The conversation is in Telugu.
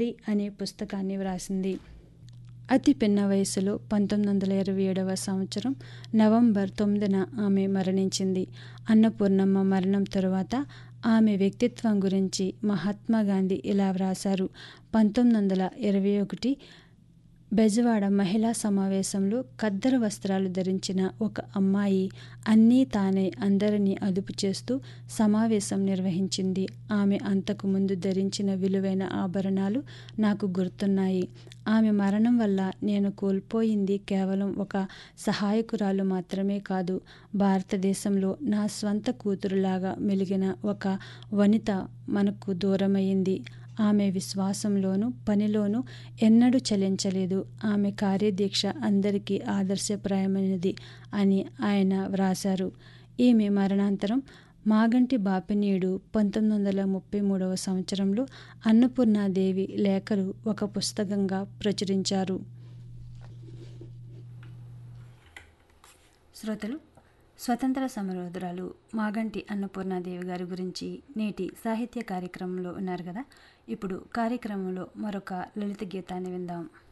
దారి అనే పుస్తకాన్ని వ్రాసింది అతి పిన్న వయసులో పంతొమ్మిది వందల ఇరవై ఏడవ సంవత్సరం నవంబర్ తొమ్మిదిన ఆమె మరణించింది అన్నపూర్ణమ్మ మరణం తరువాత ఆమె వ్యక్తిత్వం గురించి మహాత్మా గాంధీ ఇలా వ్రాశారు పంతొమ్మిది వందల ఇరవై ఒకటి బెజవాడ మహిళా సమావేశంలో ఖద్దరు వస్త్రాలు ధరించిన ఒక అమ్మాయి అన్నీ తానే అందరినీ అదుపు చేస్తూ సమావేశం నిర్వహించింది ఆమె అంతకు ముందు ధరించిన విలువైన ఆభరణాలు నాకు గుర్తున్నాయి ఆమె మరణం వల్ల నేను కోల్పోయింది కేవలం ఒక సహాయకురాలు మాత్రమే కాదు భారతదేశంలో నా స్వంత కూతురులాగా మెలిగిన ఒక వనిత మనకు దూరమైంది ఆమె విశ్వాసంలోనూ పనిలోనూ ఎన్నడూ చలించలేదు ఆమె కార్యదీక్ష అందరికీ ఆదర్శప్రాయమైనది అని ఆయన వ్రాశారు ఈమె మరణాంతరం మాగంటి బాపినీయుడు పంతొమ్మిది వందల ముప్పై మూడవ సంవత్సరంలో అన్నపూర్ణాదేవి లేఖలు ఒక పుస్తకంగా ప్రచురించారు శ్రోతలు స్వతంత్ర సమరోధురాలు మాగంటి అన్నపూర్ణాదేవి గారి గురించి నేటి సాహిత్య కార్యక్రమంలో ఉన్నారు కదా ఇప్పుడు కార్యక్రమంలో మరొక లలిత గీతాన్ని విందాం